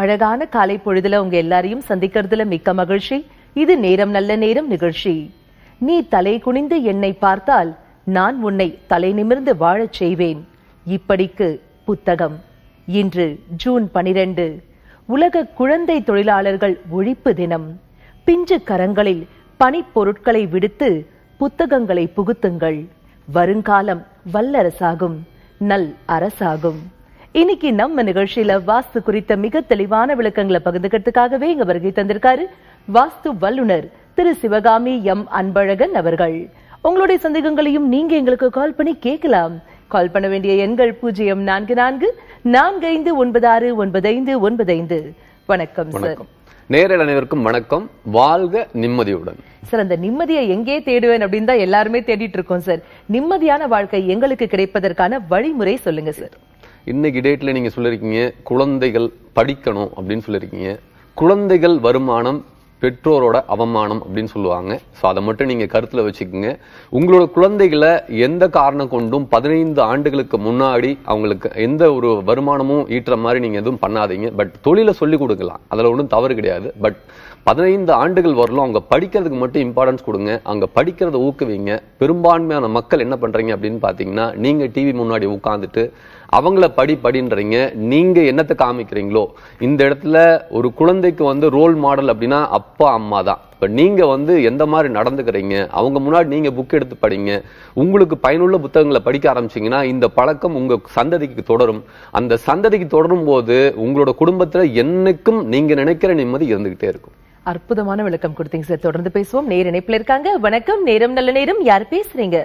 அழகான காலை பொழுதுல உங்க எல்லாரையும் சந்திக்கிறதுல மிக்க மகிழ்ச்சி இது நேரம் நல்ல நேரம் நிகழ்ச்சி நீ தலை குனிந்து என்னை பார்த்தால் நான் உன்னை தலை நிமிர்ந்து வாழச் செய்வேன் இப்படிக்கு புத்தகம் இன்று ஜூன் பனிரெண்டு உலக குழந்தை தொழிலாளர்கள் ஒழிப்பு தினம் பிஞ்சு கரங்களில் பனிப்பொருட்களை விடுத்து புத்தகங்களை புகுத்துங்கள் வருங்காலம் வல்லரசாகும் நல் அரசாகும் இன்னைக்கு நம்ம நிகழ்ச்சியில வாஸ்து குறித்த மிக தெளிவான விளக்கங்களை பகிர்ந்துக்கிறதுக்காகவே இங்க வருகை தந்திருக்காரு வாஸ்து வல்லுனர் திரு சிவகாமி எம் அன்பழகன் அவர்கள் உங்களுடைய சந்தேகங்களையும் நீங்க எங்களுக்கு கால் பண்ணி கேட்கலாம் கால் பண்ண வேண்டிய எண்கள் பூஜ்ஜியம் நான்கு நான்கு நான்கு ஐந்து ஒன்பது ஆறு ஒன்பது ஐந்து ஒன்பது ஐந்து வணக்கம் சார் வணக்கம் நேரல் அனைவருக்கும் வணக்கம் வாழ்க நிம்மதியுடன் சார் அந்த நிம்மதியை எங்கே தேடுவேன் அப்படின்னு தான் எல்லாருமே தேடிட்டு இருக்கோம் சார் நிம்மதியான வாழ்க்கை எங்களுக்கு கிடைப்பதற்கான வழிமுறை சொல்லுங்க சார் இன்னைக்கு டேட்ல நீங்க சொல்லிருக்கீங்க குழந்தைகள் படிக்கணும் அப்படின்னு சொல்லிருக்கீங்க குழந்தைகள் வருமானம் பெற்றோரோட அவமானம் அப்படின்னு சொல்லுவாங்க ஸோ அதை மட்டும் நீங்க கருத்துல வச்சுக்கோங்க உங்களோட குழந்தைகளை எந்த காரணம் கொண்டும் பதினைந்து ஆண்டுகளுக்கு முன்னாடி அவங்களுக்கு எந்த ஒரு வருமானமும் ஈட்டுற மாதிரி நீங்க எதுவும் பண்ணாதீங்க பட் தொழிலை சொல்லி கொடுக்கலாம் அதுல ஒன்றும் தவறு கிடையாது பட் பதினைந்து ஆண்டுகள் வரலும் அவங்க படிக்கிறதுக்கு மட்டும் இம்பார்ட்டன்ஸ் கொடுங்க அவங்க படிக்கிறத ஊக்குவிங்க பெரும்பான்மையான மக்கள் என்ன பண்றீங்க அப்படின்னு பாத்தீங்கன்னா நீங்க டிவி முன்னாடி உட்காந்துட்டு அவங்கள படி படின்றீங்க நீங்க என்னத்தை காமிக்கிறீங்களோ இந்த இடத்துல ஒரு குழந்தைக்கு வந்து ரோல் மாடல் அப்படின்னா அப்பா அம்மா தான் இப்ப நீங்க வந்து எந்த மாதிரி நடந்துக்கிறீங்க அவங்க முன்னாடி நீங்க புக் எடுத்து படிங்க உங்களுக்கு பயனுள்ள புத்தகங்களை படிக்க ஆரம்பிச்சீங்கன்னா இந்த பழக்கம் உங்க சந்ததிக்கு தொடரும் அந்த சந்ததிக்கு தொடரும் போது உங்களோட குடும்பத்துல என்னைக்கும் நீங்க நினைக்கிற நிம்மதி இருந்துகிட்டே இருக்கும் அற்புதமான விளக்கம் கொடுத்தீங்க சார் தொடர்ந்து பேசுவோம் நேர் இணைப்புல இருக்காங்க வணக்கம் நேரம் நல்ல நேரம் யார் பேசுறீங்க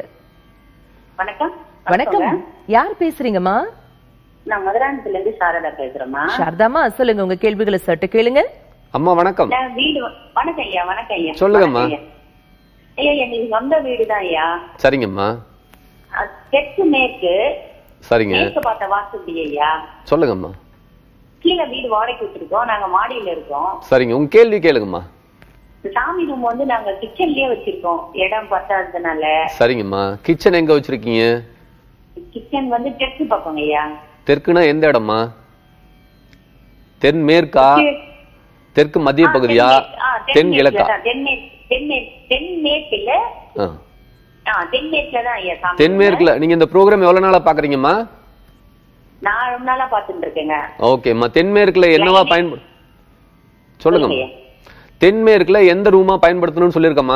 வணக்கம் வணக்கம் யார் பேசுறீங்கம்மா நான் மதுராந்தகத்துல இருந்து சாரதா பேசுறேம்மா சாரதாமா சொல்லுங்க உங்க கேள்விகளை சட்டு கேளுங்க அம்மா வணக்கம் நான் வீடு வ- வணக்கம் ஐயா வணக்கம் ஐயா சொல்லுங்கம்மா. வணக்கம் ஐயா. ஐயா எங்களுக்கு சொந்த வீடு தான் ஐயா சரிங்கம்மா அஹ், தெற்கு மேற்கு சரிங்க மேற்கு பார்த்த வாசுபடி ஐயா சொல்லுங்கம்மா கீழே வீடு வாடகைக்கு விட்டுருக்கோம் நாங்க மாடியில இருக்கோம் சரிங்க உங்க கேள்வி கேளுங்கம்மா இந்த சாமி ரூம் வந்து நாங்க கிச்சன்லயே வச்சிருக்கோம் இடம் பத்தாததுனால சரிங்கம்மா கிச்சன் எங்க வச்சிருக்கீங்க கிச்சன் வந்து தெற்கு பக்கம் ஐயா தெற்குனா எந்த இடமா தென் மேற்கா தெற்கு மத்திய ஆ, பகுதியா தென்மேற்கு. ஆ, தென் தென்மேற்குல கிழக்கா தான். தென்மேற்கு தென்மேற்கு தென்மேற்குல ஆ. ஆ, தென்மேற்குல தான் ஐயா சாமி room. தென்மேற்குல நீங்க இந்த ப்ரோக்ராம் எவ்வளவு நாளா பாக்குறீங்கம்மா நான் ரொம்ப நாளா பாத்துட்டு இருக்கேங்க ஓகேம்மா தென்மேற்குல என்னவா பயன்படு சொல்லுங்கம்மா சொல்லுங்க. தென்மேற்குல எந்த ரூமா பயன்படுத்தணும்னு சொல்லிருக்கம்மா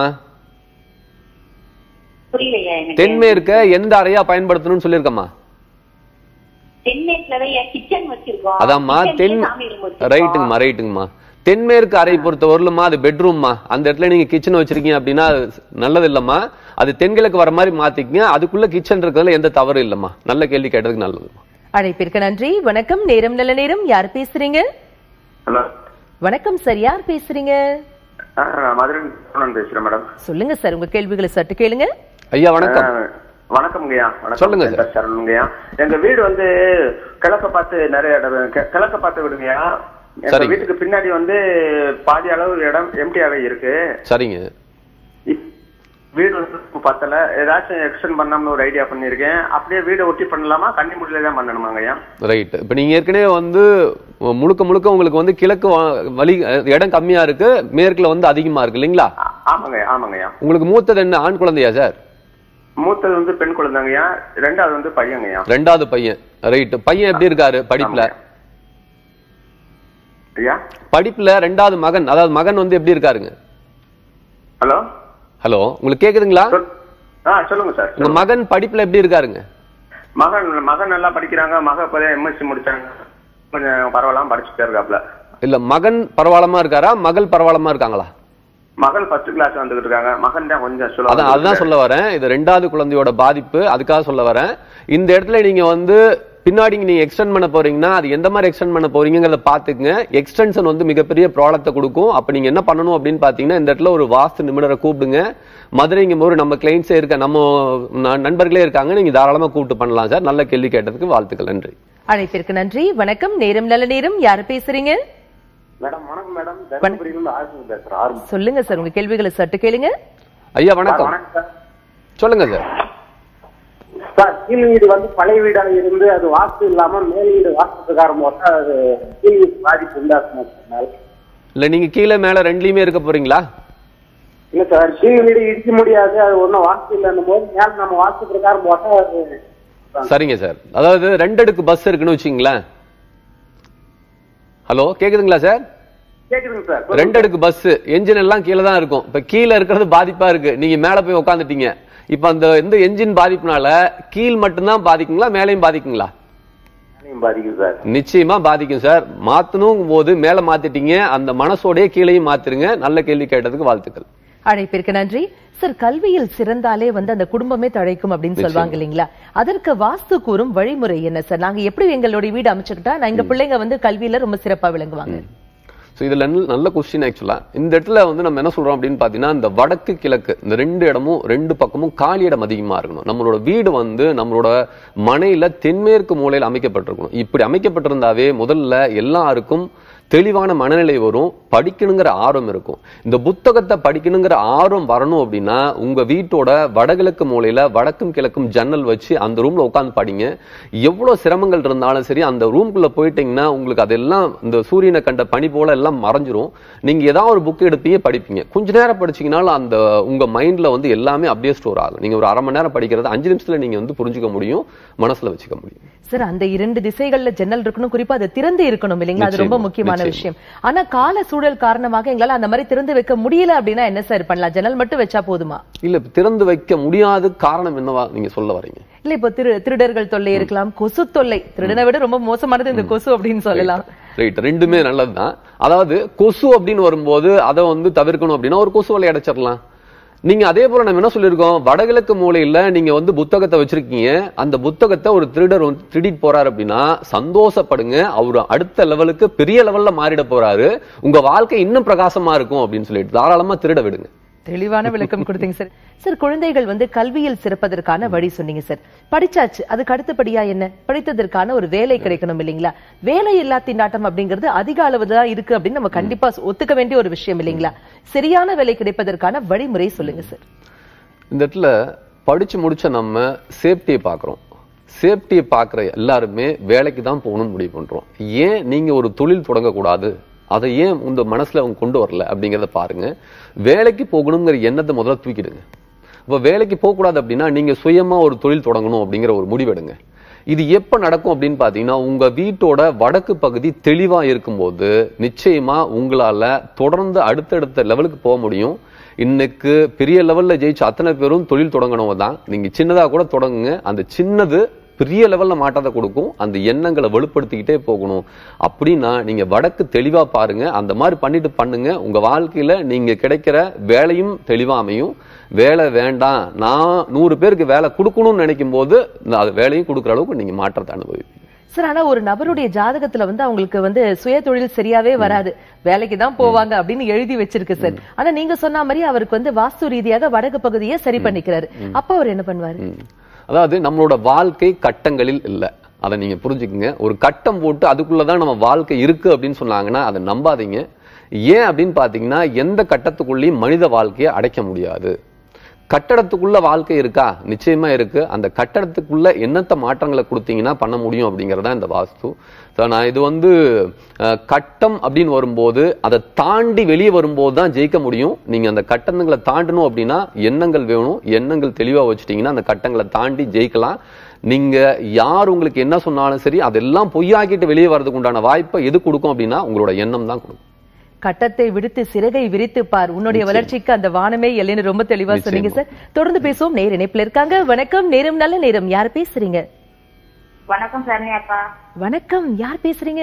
புரியலையா எனக்கு தென்மேற்க எந்த அறையா பயன்படுத்தணும்னு சொல்லிருக்கம்மா தென்மேற்குல தான் கிச்சன் வச்சிருக்கோம் அதாம்மா kitchen தென் லயே சாமி room வச்சிருக்கோம். ரைட்டுங்கம்மா ரைட்டுங்கம்மா தென்மேற்கு அறை பொறுத்த வரலுமா அது பெட்ரூம்மா அந்த இடத்துல நீங்க கிச்சன் வச்சிருக்கீங்க அப்படின்னா அது நல்லது இல்லம்மா அது தென்கிழக்கு வர மாதிரி மாத்திக்கங்க அதுக்குள்ள கிச்சன் இருக்கிறதுல எந்த தவறு இல்லம்மா நல்ல கேள்வி கேட்டதுக்கு நல்லதுமா அழைப்பிற்கு நன்றி வணக்கம் நேரம் நல்ல நேரம் யார் பேசுறீங்க ஹலோ வணக்கம் சார் யார் பேசுறீங்க ஆ, நான் மதுரை சரவணன் பேசுறேன் மேடம் சொல்லுங்க சார் உங்க கேள்விகளை சட்டு கேளுங்க ஐயா வணக்கம் ஆ, வணக்கம்ங்கய்யா வணக்கம் சொல்லுங்க சார். சரவணன்ங்கய்யா எங்க வீடு வந்து கிழக்க பார்த்து நிறைய இடம் கி- கிழக்க பார்த்து விடுங்கய்யா எங்க சரிங்க. வீட்டுக்கு பின்னாடி வந்து பாதி அளவு இடம் எம்டிஆவே இருக்கு சரிங்க இப்- வீடு வந்து இப்ப பத்தல ஏதாச்சும் எக்ஸ்டெண்ட் பண்ணலாம்னு ஒரு ஐடியா பண்ணிருக்கேன் அப்படியே வீடை ஒட்டி பண்ணலாமா கன்னிமுடியில தான் பண்ணணுமாங்கய்யா ரைட் இப்ப நீங்க ஏற்கனவே வந்து முழுக்க முழுக்க உங்களுக்கு வந்து கிழக்கு வா- வழி அஹ், இடம் கம்மியா இருக்கு மேற்குல வந்து அதிகமா இருக்கு இல்லைங்களா ஆ- ஆமாங்கய்யா ஆமாங்கய்யா உங்களுக்கு மூத்தது என்ன ஆண் குழந்தையா சார் மூத்தது வந்து பெண் குழந்தைங்கய்யா ரெண்டாவது வந்து பையங்கய்யா ரெண்டாவது பையன் ரைட் பையன் எப்படி இருக்காரு படிப்புல ஆமாங்க. ஐயா படிப்புல ரெண்டாவது மகன் அதாவது மகன் வந்து எப்படி இருக்காருங்க ஹலோ ஹலோ உங்களுக்கு கேக்குதுங்களா சொல்- ஆ சொல்லுங்க சார் உங்க மகன் படிப்புல எப்படி இருக்காருங்க மகன் மகன் நல்லா படிக்கிறாங்க மக இப்பதான் எம்எஸ்சி முடிச்சாங்க கொஞ்சம் பரவாயில்லாம படிச்சுட்டே இருக்காப்ல இல்ல மகன் பரவாயில்லமா இருக்காரா மகள் பரவாயில்லமா இருக்காங்களா மகள் ஃபர்ஸ்ட் கிளாஸ் வந்துகிட்டு இருக்காங்க மகன் தான் கொஞ்சம் slow ஆ அதான் வந்துகிட்டு அதுதான் சொல்ல வரேன் இது ரெண்டாவது குழந்தையோட பாதிப்பு அதுக்காக சொல்ல வரேன் இந்த இடத்துல நீங்க வந்து பின்னாடி நீங்க எக்ஸ்டெண்ட் பண்ண போறீங்கன்னா அது எந்த மாதிரி எக்ஸ்டெண்ட் பண்ண போறீங்கிறத பாத்துக்குங்க எக்ஸ்டென்ஷன் வந்து மிகப்பெரிய ப்ராடக்ட்டை கொடுக்கும் அப்ப நீங்க என்ன பண்ணணும் அப்படின்னு பாத்தீங்கன்னா இந்த இடத்துல ஒரு வாஸ்து நிபுணரை கூப்பிடுங்க மதுரைங்க போது நம்ம கிளைண்ட்ஸே இருக்க நம்ம ந- நண்பர்களே இருக்காங்க நீங்க தாராளமா கூப்பிட்டு பண்ணலாம் சார் நல்ல கேள்வி கேட்டதுக்கு வாழ்த்துக்கள் நன்றி அழைப்பிற்கு நன்றி வணக்கம் நேரம் நல்ல நேரம் யார் பேசுறீங்க மேடம் வணக்கம் மேடம் தருமபுரியிலிருந்து ஆசிரியர் பேசுறேன் ஆர்வம் சொல்லுங்க சார் உங்க கேள்விகளை சட்டு கேளுங்க ஐயா வணக்கம் வணக்கம் சார் சொல்லுங்க சார் சார் கீழ் வீடு வந்து பழைய வீடாக இருந்து அது வாஸ்து இல்லாம மேல் வீடு வாஸ்து பிரகாரம் போட்டா அது கீழ் வீடு பாதிப்பு உண்டாக்கும் சார் இல்ல நீங்க கீழே மேல ரெண்டுலயுமே இருக்க போறீங்களா இல்ல சார் கீழ் வீடு இடிக்க முடியாது அது ஒன்றும் வாஸ்து இல்லைன்னும் போது மேல நம்ம வாஸ்து பிரகாரம் போட்டா அது சரிங்க சார் அதாவது ரெண்டு அடுக்கு பஸ் இருக்குன்னு வச்சுங்களேன் ஹலோ கேக்குதுங்களா சார் கேக்குதுங்க சார் ரெண்டு அடுக்கு பஸ் என்ஜின் எல்லாம் கீழே தான் இருக்கும் இப்ப கீழே இருக்கிறது பாதிப்பா இருக்கு நீங்க மேல போய் உட்காந்துட்டீங்க இப்ப அந்த இந்த என்ஜின் பாதிப்புனால கீழ் மட்டும்தான் பாதிக்குங்களா மேலையும் பாதிக்குங்களா மேலையும் பாதிக்கும் சார் நிச்சயமா பாதிக்கும் சார் மாத்தணும் போது மேல மாத்திட்டீங்க அந்த மனசோடயே கீழையும் மாத்திருங்க நல்ல கேள்வி கேட்டதுக்கு வாழ்த்துக்கள் அழைப்பிற்கு நன்றி சார் கல்வியில் சிறந்தாலே வந்து அந்த குடும்பமே தழைக்கும் அப்படின்னு சொல்லுவாங்க இல்லீங்களா அதற்கு வாஸ்து கூறும் வழிமுறை என்ன சார் நாங்க எப்படி எங்களுடைய வீடு அமைச்சுக்கிட்டா நான் எங்க பிள்ளைங்க வந்து கல்வியில ரொம்ப சிறப்பா விளங்குவாங்க ஸோ இதுல நல்ல- நல்ல கொஸ்டின் ஆக்சுவலா இந்த இடத்துல வந்து நம்ம என்ன சொல்றோம் அப்படின்னு பாத்தீங்கன்னா இந்த வடக்கு கிழக்கு இந்த ரெண்டு இடமும் ரெண்டு பக்கமும் காலி இடம் அதிகமா இருக்கணும் நம்மளோட வீடு வந்து நம்மளோட மனையில தென்மேற்கு மூலையில் அமைக்கப்பட்டிருக்கணும் இப்படி அமைக்கப்பட்டிருந்தாவே முதல்ல எல்லாருக்கும் தெளிவான மனநிலை வரும் படிக்கணுங்கிற ஆர்வம் இருக்கும் இந்த புத்தகத்தை படிக்கணுங்கிற ஆர்வம் வரணும் அப்படின்னா உங்க வீட்டோட வடகிழக்கு மூலையில வடக்கும் கிழக்கும் ஜன்னல் வச்சு அந்த ரூம்ல உட்காந்து படிங்க எவ்வளவு சிரமங்கள் இருந்தாலும் சரி அந்த ரூம்குள்ள போயிட்டீங்கன்னா உங்களுக்கு அதெல்லாம் இந்த சூரியனை கண்ட பனி போல எல்லாம் மறைஞ்சிரும் நீங்க ஏதாவது ஒரு புக் எடுப்பீங்க படிப்பீங்க கொஞ்ச நேரம் படிச்சீங்கனாலும் அந்த உங்க மைண்ட்ல வந்து எல்லாமே அப்படியே ஸ்டோர் ஆகும் நீங்க ஒரு அரை மணி நேரம் படிக்கிறது அஞ்சு நிமிஷத்துல நீங்க வந்து புரிஞ்சுக்க முடியும் மனசுல வச்சுக்க முடியும் சார் அந்த இரண்டு திசைகள்ல ஜன்னல் இருக்கணும் குறிப்பா அது திறந்து இருக்கணும் இல்லைங்களா அது ரொம்ப நிச்சயமா, முக்கியமான நிச்சயமா. விஷயம் ஆனா கால சூழல் காரணமாக எங்களால அந்த மாதிரி திறந்து வைக்க முடியல அப்படின்னா என்ன சார் பண்ணலாம் ஜன்னல் மட்டும் வச்சா போதுமா இல்ல திறந்து வைக்க முடியாத காரணம் என்னவா நீங்க சொல்ல வரீங்க இல்ல இப்போ திரு திருடர்கள் தொல்லை இருக்கலாம் கொசு தொல்லை திருடனை விட ரொம்ப மோசமானது இந்த கொசு அப்படின்னு சொல்லலாம் ரைட் ரெண்டுமே நல்லதுதான் அதாவது கொசு அப்படின்னு வரும்போது அதை வந்து தவிர்க்கணும் அப்படின்னா ஒரு கொசு வலை அடைச்சிடலாம் நீங்க அதே போல நம்ம என்ன சொல்லியிருக்கோம் வடகிழக்கு மூலையில நீங்க வந்து புத்தகத்தை வச்சிருக்கீங்க அந்த புத்தகத்தை ஒரு திருடர் வந்து திருடிட்டு போறாரு அப்படின்னா சந்தோஷப்படுங்க அவரு அடுத்த லெவலுக்கு பெரிய லெவல்ல மாறிட போறாரு உங்க வாழ்க்கை இன்னும் பிரகாசமா இருக்கும் அப்படின்னு சொல்லிட்டு தாராளமா திருட விடுங்க தெளிவான விளக்கம் கொடுத்தீங்க சார் சார் குழந்தைகள் வந்து கல்வியில் சிறப்பதற்கான வழி சொன்னீங்க சார் படிச்சாச்சு அதுக்கு அடுத்தபடியா என்ன படித்ததற்கான ஒரு வேலை கிடைக்கணும் இல்லைங்களா வேலை இல்லா திண்டாட்டம் அப்படிங்கிறது அதிக அளவு தான் இருக்கு அப்படின்னு நம்ம கண்டிப்பா ஒத்துக்க வேண்டிய ஒரு விஷயம் இல்லைங்களா சரியான வேலை கிடைப்பதற்கான வழிமுறை சொல்லுங்க சார் இந்த இடத்துல படிச்சு முடிச்ச நம்ம சேஃப்டியை பார்க்குறோம் சேஃப்டியை பார்க்குற எல்லாருமே வேலைக்கு தான் போகணும்னு முடிவு பண்றோம் ஏன் நீங்க ஒரு தொழில் தொடங்கக்கூடாது அதை ஏன் உங்க மனசுல அவங்க கொண்டு வரல அப்படிங்கிறத பாருங்க வேலைக்கு போகணுங்கிற எண்ணத்தை முதல்ல தூக்கிடுங்க இப்போ வேலைக்கு போகக்கூடாது அப்படின்னா நீங்க சுயமா ஒரு தொழில் தொடங்கணும் அப்படிங்கிற ஒரு முடிவெடுங்க இது எப்ப நடக்கும் அப்படின்னு பாத்தீங்கன்னா உங்க வீட்டோட வடக்கு பகுதி தெளிவா இருக்கும்போது நிச்சயமா உங்களால தொடர்ந்து அடுத்தடுத்த லெவலுக்கு போக முடியும் இன்னைக்கு பெரிய லெவல்ல ஜெயிச்ச அத்தனை பேரும் தொழில் தொடங்கினவங்க தான் நீங்க சின்னதா கூட தொடங்குங்க அந்த சின்னது பெரிய லெவல்ல மாற்றத்தை கொடுக்கும் அந்த எண்ணங்களை வலுப்படுத்திக்கிட்டே போகணும் அப்படின்னா நீங்க வடக்கு தெளிவா பாருங்க அந்த மாதிரி பண்ணிட்டு பண்ணுங்க உங்க வாழ்க்கையில நீங்க கிடைக்கிற வேலையும் தெளிவா அமையும் வேலை வேண்டாம் நான் நூறு பேருக்கு வேலை கொடுக்கணும்னு நினைக்கும் போது நான் அது வேலையும் கொடுக்குற அளவுக்கு நீங்க மாற்றத்தை அனுபவிப்பீங்க சார் ஆனா ஒரு நபருடைய ஜாதகத்துல வந்து அவங்களுக்கு வந்து சுய தொழில் சரியாவே வராது வேலைக்கு தான் போவாங்க அப்படின்னு எழுதி வச்சிருக்கு சார் ஆனா நீங்க சொன்ன மாதிரி அவருக்கு வந்து வாஸ்து ரீதியாக வடக்கு பகுதியை சரி பண்ணிக்கிறாரு அப்ப அவர் என்ன பண்ணுவாரு ம். அதாவது நம்மளோட வாழ்க்கை கட்டங்களில் இல்ல அதை நீங்க புரிஞ்சுக்குங்க ஒரு கட்டம் போட்டு அதுக்குள்ளதான் நம்ம வாழ்க்கை இருக்கு அப்படின்னு சொன்னாங்கன்னா அதை நம்பாதீங்க ஏன் அப்படின்னு பாத்தீங்கன்னா எந்த கட்டத்துக்குள்ளேயும் மனித வாழ்க்கையை அடைக்க முடியாது கட்டடத்துக்குள்ள வாழ்க்கை இருக்கா நிச்சயமா இருக்கு அந்த கட்டடத்துக்குள்ள என்னத்த மாற்றங்களை கொடுத்தீங்கன்னா பண்ண முடியும் அப்படிங்கறதா இந்த வாஸ்து So, நான் இது வந்து அஹ், கட்டம் அப்படின்னு வரும்போது அதை தாண்டி வெளியே வரும்போது தான் ஜெயிக்க முடியும் நீங்க அந்த கட்டணங்களை தாண்டணும் அப்படின்னா எண்ணங்கள் வேணும் எண்ணங்கள் தெளிவா வச்சுட்டீங்கன்னா அந்த கட்டங்களை தாண்டி ஜெயிக்கலாம் நீங்க யார் உங்களுக்கு என்ன சொன்னாலும் சரி அதெல்லாம் பொய்யாக்கிட்டு வெளியே வர்றதுக்கு உண்டான வாய்ப்பை எது கொடுக்கும் அப்படின்னா உங்களோட எண்ணம் தான் கொடுக்கும் கட்டத்தை விடுத்து சிறகை விரித்து பார் உன்னுடைய வளர்ச்சிக்கு அந்த வானமே இல்லைன்னு ரொம்ப தெளிவா சொன்னீங்க சார் தொடர்ந்து பேசுவோம் நேர் இணைப்புல இருக்காங்க வணக்கம் நேரம் நல்ல நேரம் யார் பேசுறீங்க வணக்கம் சரண்யா அக்கா வணக்கம் யார் பேசுறீங்க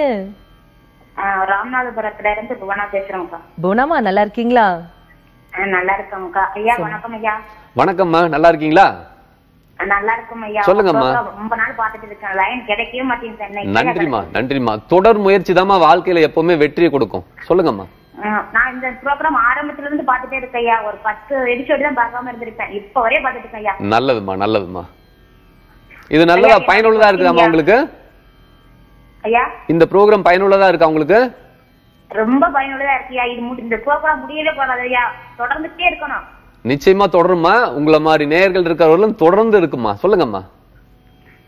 ஆஹ் ராமநாதபுரத்துல இருந்து புவனா பேசுறேங்கக்கா போனாமா நல்லா இருக்கீங்களா ஆஹ் நல்லா இருக்கோம்க்கா ஐயா வணக்கம் ஐயா வணக்கம்மா நல்லா இருக்கீங்களா ஆஹ் நல்லா இருக்கும் ஐயா சொல்லுங்கம்மா. உங்க program ரொம்ப நாள் பாத்துட்டு இருக்கேன் லைன் கிடைக்கவே மாட்டேங்குது சென்னை நன்றிம்மா நன்றிம்மா தொடர் முயற்சி தாம்மா வாழ்க்கையில எப்பவுமே வெற்றியை கொடுக்கும் சொல்லுங்கம்மா ஆஹ் நான் இந்த ப்ரோக்ராம் ஆரம்பத்துல இருந்து பாத்துட்டே இருக்கேன் ஐயா ஒரு பத்து எபிசோடு தான் பார்க்காம இருந்திருப்பேன் இப்ப வரையும் பாத்துட்டு இருக்கேன் ஐயா நல்லதும்மா நல்லதும்மா இது நல்லதா ஐயா, பயனுள்ளதா இருக்குதாம்மா உங்களுக்கு ஐயா இந்த ப்ரோக்ராம் பயனுள்ளதா இருக்கா உங்களுக்கு ரொம்ப பயனுள்ளதா இருக்குயா இது முடி- இந்த ப்ரோக்ராம் முடியவே போகாது ஐயா தொடர்ந்துட்டே இருக்கணும் நிச்சயமா தொடருமா உங்களை மாதிரி நேயர்கள் இருக்கிறவர்களும் தொடர்ந்து இருக்குமா சொல்லுங்கம்மா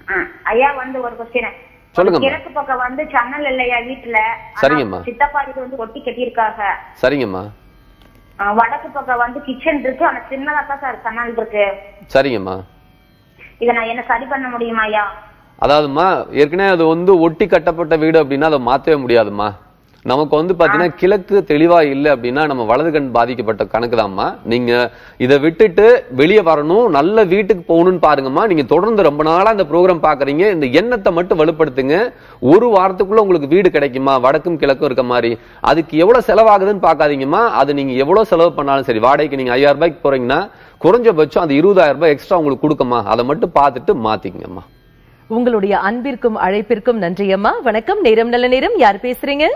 ஆ, ஐயா வந்து ஒரு கொஸ்டின் சொல்லுங்கம்மா. கிழக்கு பக்கம் வந்து சன்னல் இல்லையா வீட்டுல ஆனா சரிங்கம்மா. சித்தப்பா இது வந்து ஒட்டி கட்டியிருக்காங்க சரிங்கம்மா ஆ, வடக்கு பக்கம் வந்து கிச்சன் இருக்கு ஆனா சின்னதா தான் சார் சன்னல் இருக்கு சரிங்கம்மா இத நான் என்ன சரி பண்ண முடியுமா ஐயா அதாவதுமா ஏற்கனவே அது வந்து ஒட்டி கட்டப்பட்ட வீடு அப்படின்னா அதை மாற்றவே முடியாதும்மா நமக்கு வந்து பாத்தீங்கன்னா கிழக்கு தெளிவா இல்லை அப்படின்னா நம்ம வலது கண் பாதிக்கப்பட்ட கணக்கு தான்மா நீங்க இதை விட்டுட்டு வெளியே வரணும் நல்ல வீட்டுக்கு போகணும்னு பாருங்கம்மா நீங்க தொடர்ந்து ரொம்ப நாளா இந்த ப்ரோக்ராம் பாக்குறீங்க இந்த எண்ணத்தை மட்டும் வலுப்படுத்துங்க ஒரு வாரத்துக்குள்ள உங்களுக்கு வீடு கிடைக்குமா வடக்கும் கிழக்கும் இருக்க மாதிரி அதுக்கு எவ்வளவு செலவாகுதுன்னு பார்க்காதீங்கம்மா அது நீங்க எவ்வளவு செலவு பண்ணாலும் சரி வாடகைக்கு நீங்க ஐயாயிரம் ரூபாய்க்கு போறீங்கன்னா குறைஞ்சபட்சம் அது இருபதாயிரம் ரூபாய் எக்ஸ்ட்ரா உங்களுக்கு கொடுக்கமா அதை மட்டும் பார்த்துட்டு மாத்திக்கங்கம்மா உங்களுடைய அன்பிற்கும் அழைப்பிற்கும் நன்றி அம்மா வணக்கம் நேரம் நல்ல நேரம் யார் பேசுறீங்க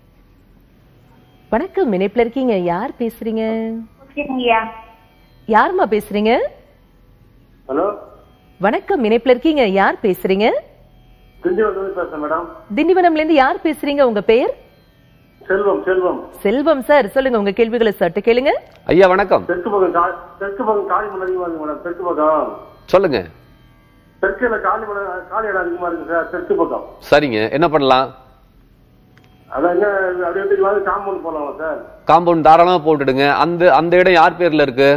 வணக்கம் இணைப்புல இருக்கீங்க யார் பேசுறீங்க சரிங்கய்யா யாரும்மா பேசுறீங்க ஹலோ வணக்கம் இணைப்புல இருக்கீங்க யார் பேசுறீங்க திண்டிவனத்துல பேசுறேன் மேடம் திண்டிவனம்ல இருந்து யார் பேசுறீங்க உங்க பெயர் செல்வம் செல்வம் செல்வம் சார் சொல்லுங்க உங்க கேள்விகளை சட்டு கேளுங்க ஐயா வணக்கம் தெற்கு பக்கம் கா- தெற்கு பக்கம் காளி மண் அதிகமா இருக்கு மேடம் தெற்கு பக்கம் சொல்லுங்க தெற்குல காளி மண் காளி இடம் அதிகமா இருக்கு சார் தெற்கு பக்கம் சரிங்க என்ன பண்ணலாம் அதான் என்ன அப்படியே வந்து காம்பவுண்ட் போலாமா சார் காம்பவுண்ட் தாராளமா போட்டுடுங்க அந்த அந்த இடம் யார் பேர்ல இருக்கு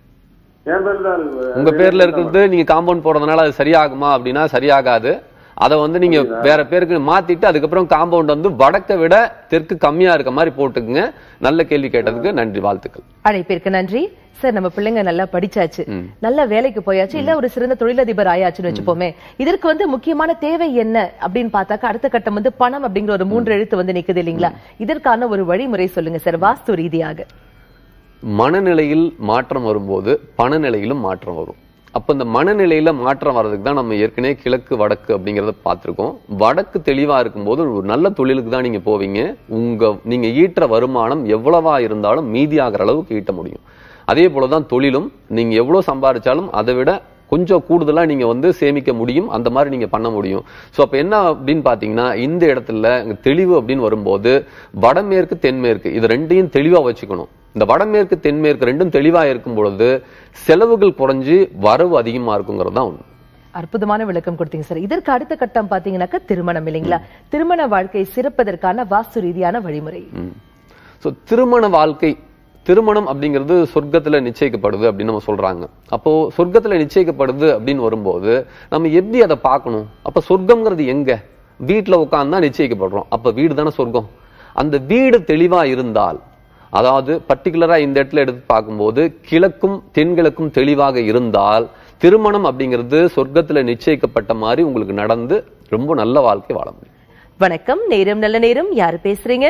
என் பேர்ல தான் இருக்கு உங்க பேர்ல இருக்கிறது நீங்க காம்பவுண்ட் போடுறதுனால அது சரியாகுமா அப்படின்னா சரியாகாது அதை வந்து நீங்க வேற பேருக்கு மாத்திட்டு அதுக்கப்புறம் காம்பவுண்ட் வந்து வடக்க விட தெற்கு கம்மியா இருக்க மாதிரி போட்டுக்குங்க நல்ல கேள்வி கேட்டதுக்கு நன்றி வாழ்த்துக்கள் அழைப்பிற்கு நன்றி சார் நம்ம பிள்ளைங்க நல்லா படிச்சாச்சு நல்ல வேலைக்கு போயாச்சு இல்ல ஒரு சிறந்த தொழிலதிபர் ஆயாச்சுன்னு வச்சுப்போமே இதற்கு வந்து முக்கியமான தேவை என்ன அப்படின்னு பார்த்தாக்கா அடுத்த கட்டம் வந்து பணம் அப்படிங்கிற ஒரு மூன்று எழுத்து வந்து நிக்குது இல்லைங்களா இதற்கான ஒரு வழிமுறை சொல்லுங்க சார் வாஸ்து ரீதியாக மனநிலையில் மாற்றம் வரும்போது பணநிலையிலும் மாற்றம் வரும் அப்ப இந்த மனநிலையில மாற்றம் வர்றதுக்கு தான் நம்ம ஏற்கனவே கிழக்கு வடக்கு அப்படிங்கறத பார்த்திருக்கோம் வடக்கு தெளிவா இருக்கும்போது ஒரு நல்ல தொழிலுக்கு தான் நீங்க போவீங்க உங்க நீங்க ஈட்டுற வருமானம் எவ்வளவா இருந்தாலும் மீதியாகிற அளவுக்கு ஈட்ட முடியும் அதே போலதான் தொழிலும் நீங்க எவ்வளவு சம்பாதிச்சாலும் அதை விட கொஞ்சம் கூடுதலா நீங்க வந்து சேமிக்க முடியும் அந்த மாதிரி நீங்க பண்ண முடியும் சோ அப்ப என்ன அப்படின்னு பாத்தீங்கன்னா இந்த இடத்துல இங்க தெளிவு அப்படின்னு வரும்போது வடமேற்கு தென்மேற்கு இது ரெண்டையும் தெளிவா வச்சுக்கணும் இந்த வடமேற்கு தென்மேற்கு ரெண்டும் தெளிவா இருக்கும் பொழுது செலவுகள் குறைஞ்சு வரவு அதிகமா இருக்குங்கிறது தான் உண்மை அற்புதமான விளக்கம் கொடுத்தீங்க சார் இதற்கு அடுத்த கட்டம் பாத்தீங்கன்னாக்கா திருமணம் இல்லைங்களா திருமண வாழ்க்கை சிறப்பதற்கான வாஸ்து ரீதியான வழிமுறை ஸோ திருமண வாழ்க்கை திருமணம் அப்படிங்கிறது சொர்க்கத்துல நிச்சயிக்கப்படுது அப்படின்னு நம்ம சொல்றாங்க அப்போ சொர்க்கத்துல நிச்சயிக்கப்படுது அப்படின்னு வரும்போது நம்ம எப்படி அதை பார்க்கணும் அப்ப சொர்க்கம்ங்கிறது எங்க வீட்டுல உட்கார்ந்து தான் நிச்சயிக்கப்படுறோம் அப்ப வீடு தானே சொர்க்கம் அந்த வீடு தெளிவா இருந்தால் அதாவது பர்டிகுலரா இந்த இடத்துல எடுத்து பார்க்கும்போது கிழக்கும் தென்கிழக்கும் தெளிவாக இருந்தால் திருமணம் அப்படிங்கிறது சொர்க்கத்துல நிச்சயிக்கப்பட்ட மாதிரி உங்களுக்கு நடந்து ரொம்ப நல்ல வாழ்க்கை வாழ முடியும் வணக்கம் நேரம் நல்ல நேரம் யார் பேசுறீங்க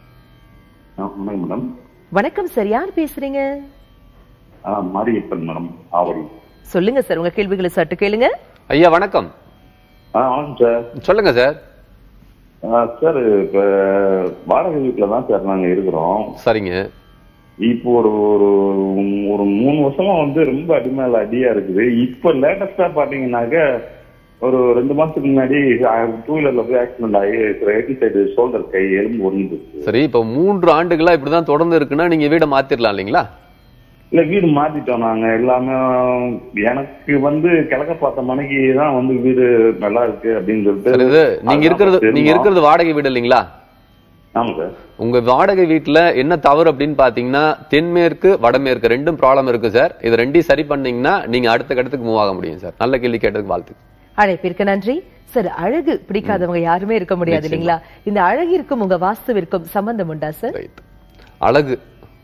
வணக்கம் மேடம் வணக்கம் சார் யார் பேசுறீங்க ஆ, மாரியப்பன் மேடம் ஆவடி சொல்லுங்க சார் உங்க கேள்விகளை சட்டு கேளுங்க ஐயா வணக்கம் ஆ வணக்கம் சார் சொல்லுங்க சார் ஆ, சார் இப்ப வாடகை வீட்டுல தான் சார் நாங்க இருக்கிறோம் சரிங்க இப்போ ஒரு ஒரு ஒரு மூணு வருஷமா வந்து ரொம்ப அடி மேல அடியா இருக்குது இப்ப லேட்டஸ்டா பாத்தீங்கன்னாக்க ஒரு ரெண்டு மாசத்துக்கு முன்னாடி டூ வீலர்ல போய் ஆக்சிடென்ட் ஆகி ரைட் சைடு ஷோல்டர் கை எலும்பு ஒன்று சரி இப்ப மூன்று ஆண்டுகளா இப்படிதான் தொடர்ந்து இருக்குன்னா நீங்க வீடை மாத்திரலாம் இல்லைங்களா இல்ல வீடு மாத்திட்டோம் நாங்க எல்லாமே எனக்கு வந்து கிழக்க பார்த்த மனைக்கு தான் வந்து வீடு நல்லா இருக்கு அப்படின்னு சொல்லிட்டு சரி இது நீங்க இருக்கிறது அதான் நீங்க இருக்கிறது வாடகை வீடு இல்லைங்களா ஆமா சார் உங்க வாடகை வீட்டுல என்ன தவறு அப்படின்னு பாத்தீங்கன்னா தென்மேற்கு வடமேற்கு ரெண்டும் ப்ராப்ளம் இருக்கு சார் இது ரெண்டையும் சரி பண்ணீங்கன்னா நீங்க அடுத்த கட்டத்துக்கு மூவ் ஆக முடியும் சார் நல்ல கேள்வி கேட்டதுக்கு வாழ்த்து அழைப்பிற்கு நன்றி சார் அழகு பிடிக்காதவங்க யாருமே இருக்க முடியாது இல்லைங்களா இந்த அழகிற்கும் உங்க வாஸ்துவிற்கும் சம்பந்தம் உண்டா சார் ரைட் அழகு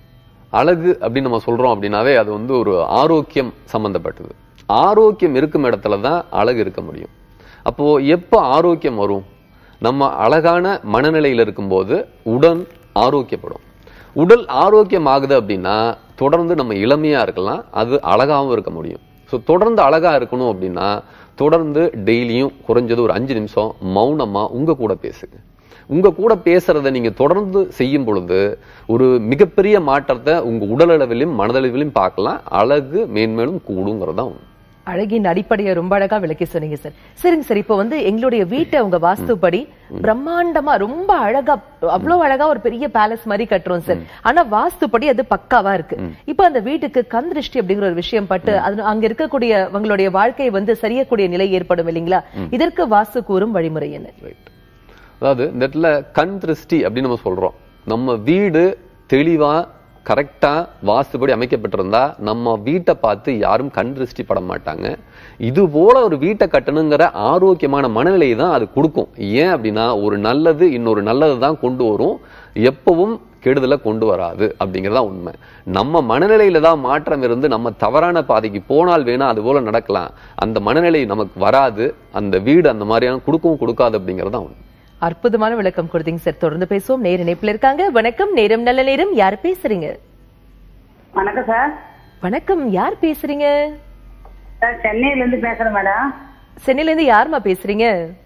அழகு அப்படின்னு நம்ம சொல்றோம் அப்படின்னாவே அது வந்து ஒரு ஆரோக்கியம் சம்பந்தப்பட்டது ஆரோக்கியம் இருக்கும் இடத்துல தான் அழகு இருக்க முடியும் அப்போ எப்போ ஆரோக்கியம் வரும் நம்ம அழகான மனநிலையில் இருக்கும்போது உடல் ஆரோக்கியப்படும் உடல் ஆரோக்கியம் ஆகுது அப்படின்னா தொடர்ந்து நம்ம இளமையா இருக்கலாம் அது அழகாவும் இருக்க முடியும் ஸோ தொடர்ந்து அழகா இருக்கணும் அப்படின்னா தொடர்ந்து டெய்லியும் குறைஞ்சது ஒரு அஞ்சு நிமிஷம் மௌனமா உங்க கூட பேசுங்க உங்க கூட பேசுறத நீங்க தொடர்ந்து செய்யும் பொழுது ஒரு மிகப்பெரிய மாற்றத்தை உங்க உடல் அளவிலும் மனதளவிலும் பார்க்கலாம் அழகு மேன்மேலும் கூடுங்கிறது தான் உண்மை. அழகின் அடிப்படையை ரொம்ப அழகா விளக்கி சொன்னீங்க சார் சரிங்க சார் இப்போ வந்து எங்களுடைய வீட்டை உங்க வாஸ்துப்படி பிரம்மாண்டமா ரொம்ப அழகா அவ்வளவு அழகா ஒரு பெரிய பேலஸ் மாதிரி கட்டுறோம் சார் ஆனா வாஸ்துப்படி அது பக்காவா இருக்கு இப்போ அந்த வீட்டுக்கு கண் திருஷ்டி அப்படிங்கிற ஒரு விஷயம் பட்டு அது அங்க இருக்கக்கூடிய உங்களுடைய வாழ்க்கை வந்து சரியக்கூடிய நிலை ஏற்படும் இல்லைங்களா இதற்கு வாஸ்து கூறும் வழிமுறை என்ன ரைட் அதாவது இந்த இடத்துல கண் திருஷ்டி அப்படின்னு நம்ம சொல்றோம் நம்ம வீடு தெளிவா கரெக்டா வாஸ்துபடி அமைக்கப்பட்டிருந்தா நம்ம வீட்டை பார்த்து யாரும் கண் திருஷ்டி பட மாட்டாங்க இது போல ஒரு வீட்டை கட்டணுங்கிற ஆரோக்கியமான மனநிலையை தான் அது கொடுக்கும் ஏன் அப்படின்னா ஒரு நல்லது இன்னொரு நல்லது தான் கொண்டு வரும் எப்பவும் கெடுதலை கொண்டு வராது அப்படிங்கறதா உண்மை நம்ம மனநிலையில தான் மாற்றம் இருந்து நம்ம தவறான பாதைக்கு போனால் வேணா அது போல நடக்கலாம் அந்த மனநிலை நமக்கு வராது அந்த வீடு அந்த மாதிரியான கொடுக்கவும் கொடுக்காது அப்படிங்கறதா உண்மை அற்புதமான விளக்கம் கொடுத்தீங்க சார் தொடர்ந்து பேசுவோம் நேர இணைப்புல இருக்காங்க வணக்கம் நேரம் நல்ல நேரம் யார் பேசுறீங்க வணக்கம் சார் வணக்கம் யார் பேசுறீங்க சார் சென்னையில இருந்து பேசுறேன் மேடம் சென்னையில இருந்து யாருமா பேசுறீங்க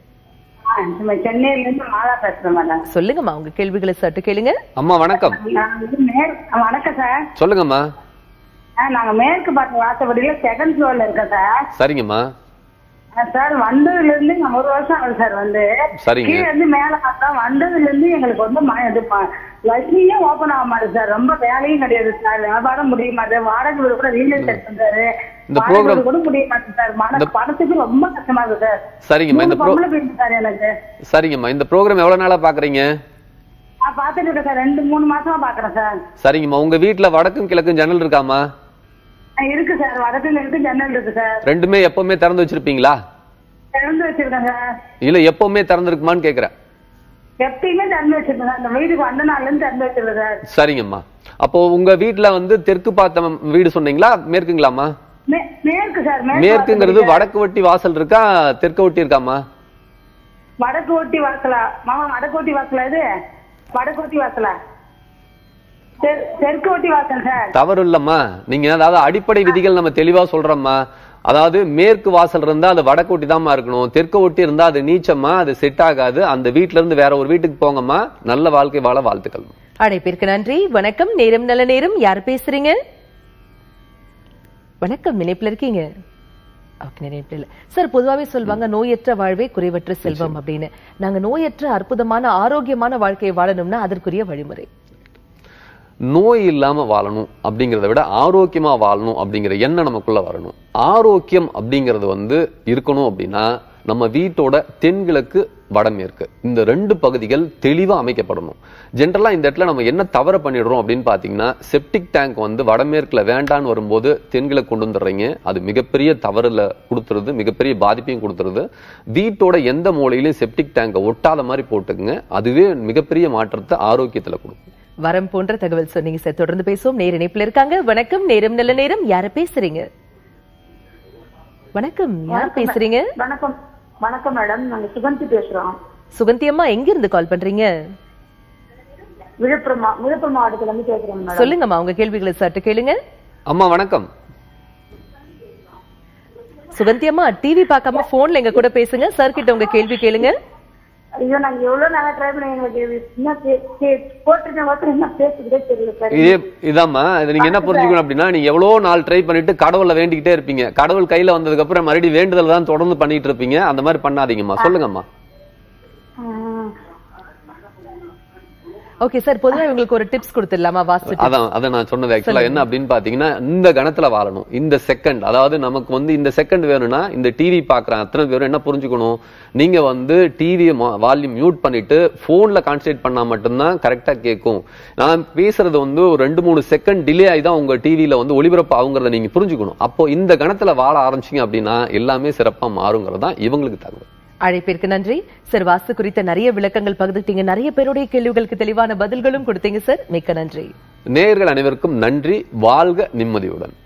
சென்னையில இருந்து மாலா பேசுறேன் மேடம் சொல்லுங்கம்மா உங்க கேள்விகளை சட்டு கேளுங்க அம்மா வணக்கம் நான் வந்து மேற்- வணக்கம் சார் சொல்லுங்கம்மா ஆ, நாங்க மேற்கு பார்த்த வாசப்படியில செகண்ட் ஃப்ளோர்ல இருக்கோம் சார் சரிங்கம்மா ஆ, சார் வந்ததுல இருந்து நம்ம ஒரு வருஷம் ஆகுது சார் வந்து சரிங்க. கீழ இருந்து மேல பார்த்தா வந்ததுல இருந்து எங்களுக்கு வந்து ம- இது ப- லட்சுமியே ஓபன் ஆக மாட்டேது சார் ரொம்ப வேலையும் கிடையாது சார் வியாபாரம் முடிய மாட்டேது வாடகை வீடு கூட ரீல் எஸ்டேட் பண்றாரு இந்த வாடகை program- வீடு கூட முடிய மாட்டேது சார் மன இந்த- பணத்துக்கு ரொம்ப கஷ்டமா இருக்கு சார் சரிங்கம்மா இந்த மூணு ப்ரோ பொம்பளை பிள்ளை சார் எனக்கு சரிங்கம்மா இந்த ப்ரோக்ராம் எவ்வளவு நாளா பாக்குறீங்க நான் பாத்துட்டு இருக்கேன் சார் ரெண்டு மூணு மாசமா பாக்குறேன் சார் சரிங்கம்மா உங்க வீட்ல வடக்கும் கிழக்கும் ஜன்னல் இருக்காமா ஆ, இருக்கு சார் வடக்குல இருக்கு ஜன்னல் இருக்கு சார் ரெண்டுமே எப்பவுமே திறந்து வச்சிருப்பீங்களா திறந்து வச்சிருக்கேன் சார் இல்ல எப்பவுமே திறந்திருக்குமான்னு கேக்குறேன் எப்பயுமே திறந்து வச்சிருக்கேன் சார் இந்த வீட்டுக்கு வந்த நாள்ல இருந்து திறந்து வச்சிருக்கேன் சார் சரிங்கம்மா அப்போ உங்க வீட்ல வந்து தெற்கு பார்த்த வீடு சொன்னீங்களா மேற்குங்களாமா மே- மேற்கு சார் மேற்குங்கிறது வாசல் வடக்கு ஒட்டி வாசல் இருக்கா தெற்கு ஒட்டி இருக்காமா வடக்கு ஒட்டி வாசலா மாமா வடக்கு ஒட்டி வாசலா இது வடக்கு ஒட்டி வாசலா தெ- தெற்கு ஒட்டி வாசல் சார் தவறு இல்லம்மா நீங்க அதாவது அடிப்படை விதிகள் நம்ம தெளிவா சொல்றோம்மா அதாவது மேற்கு வாசல் இருந்தா அது வடக்கு ஒட்டி தாம்மா இருக்கணும் தெற்கு ஒட்டி இருந்தா அது நீச்சம்மா அது செட் ஆகாது அந்த வீட்ல இருந்து வேற ஒரு வீட்டுக்கு போங்கம்மா நல்ல வாழ்க்கை வாழ வாழ்த்துக்கள் அழைப்பிற்கு நன்றி வணக்கம் நேரம் நல்ல நேரம் யார் பேசுறீங்க வணக்கம் இணைப்புல இருக்கீங்க ஓகே இணைப்புல இல்ல சார் பொதுவாவே சொல்லுவாங்க நோயற்ற வாழ்வே குறைவற்ற செல்வம் அப்படின்னு நாங்க நோயற்ற அற்புதமான ஆரோக்கியமான வாழ்க்கையை வாழணும்னா அதற்குரிய வழிமுறை நோய் இல்லாம வாழணும் அப்படிங்கறத விட ஆரோக்கியமா வாழணும் அப்படிங்கிற எண்ணம் நமக்குள்ள வரணும் ஆரோக்கியம் அப்படிங்கறது வந்து இருக்கணும் அப்படின்னா நம்ம வீட்டோட தென்கிழக்கு வடமேற்கு இந்த ரெண்டு பகுதிகள் தெளிவா அமைக்கப்படணும் ஜென்ரலா இந்த இடத்துல நம்ம என்ன தவற பண்ணிடுறோம் அப்படின்னு பாத்தீங்கன்னா செப்டிக் டேங்க் வந்து வடமேற்குல வேண்டான்னு வரும்போது தென்கிழக்கு கொண்டு வந்துடுறீங்க அது மிகப்பெரிய தவறுல கொடுத்துருது மிகப்பெரிய பாதிப்பையும் கொடுத்துருது வீட்டோட எந்த மூலையிலையும் செப்டிக் டேங்கை ஒட்டாத மாதிரி போட்டுக்குங்க அதுவே மிகப்பெரிய மாற்றத்தை ஆரோக்கியத்துல கொடுக்கும் வரம் போன்ற தகவல் சொன்னீங்க சார் தொடர்ந்து பேசுவோம் நேர இணைப்புல இருக்காங்க வணக்கம் நேரம் நல்ல நேரம் யார பேசுறீங்க வணக்கம் யார் பேசுறீங்க வணக்கம் வணக்கம் மேடம் நாங்க சுகந்தி பேசுறோம் சுகந்தி அம்மா எங்க இருந்து கால் பண்றீங்க விழுப்புரம் மா- விழுப்புரம் மாவட்டத்துல இருந்து பேசுறோம் மேடம் சொல்லுங்கம்மா உங்க கேள்விகளை சற்று கேளுங்க அம்மா வணக்கம் சுகந்தி அம்மா டிவி பார்க்காம போன்ல எங்க கூட பேசுங்க சார் கிட்ட உங்க கேள்வி கேளுங்க ஐயோ நாங்க எவ்வளவு நேரம் ட்ரை பண்ணி எங்களுக்கு என்ன பே- பே- போட்டிருக்க மட்டும் என்ன பேசுறதே தெரியல சார் இதே இதாம்மா இது நீங்க என்ன புரிஞ்சுக்கணும் அப்படின்னா நீங்க எவ்வளவு நாள் ட்ரை பண்ணிட்டு கடவுளை வேண்டிக்கிட்டே இருப்பீங்க கடவுள் கையில வந்ததுக்கு அப்புறம் மறுபடியும் வேண்டுதல் தான் தொடர்ந்து பண்ணிட்டு இருப்பீங்க அந்த மாதிரி பண்ணாதீங்கம்மா சொல்லுங்கம்மா ம். ஓகே சார் பொதுவா உங்களுக்கு ஒரு டிப்ஸ் கொடுத்துடலாமா வாஸ்து அதான் அதான் நான் சொன்னது ஆக்சுவலா என்ன அப்படின்னு பாத்தீங்கன்னா இந்த கணத்துல வாழணும் இந்த செகண்ட் அதாவது நமக்கு வந்து இந்த செகண்ட் வேணும்னா இந்த டிவி பாக்குற அத்தனை பேரும் என்ன புரிஞ்சுக்கணும் நீங்க வந்து டிவி வால்யூம் மியூட் பண்ணிட்டு போன்ல கான்சென்ட்ரேட் பண்ணா மட்டும்தான் கரெக்டா கேட்கும் நான் பேசுறது வந்து ஒரு ரெண்டு மூணு செகண்ட் டிலே ஆகி தான் உங்க டிவில வந்து ஒளிபரப்பு ஆகுங்கிறத நீங்க புரிஞ்சுக்கணும் அப்போ இந்த கணத்துல வாழ ஆரம்பிச்சீங்க அப்படின்னா எல்லாமே சிறப்பா மாறுங்கிறது தான் இவங்களுக்கு தகவல் அழைப்பிற்கு நன்றி சார் வாஸ்து குறித்த நிறைய விளக்கங்கள் பகிர்ந்துட்டீங்க நிறைய பேருடைய கேள்விகளுக்கு தெளிவான பதில்களும் கொடுத்தீங்க சார் மிக்க நன்றி நேயர்கள் அனைவருக்கும் நன்றி வாழ்க நிம்மதியுடன்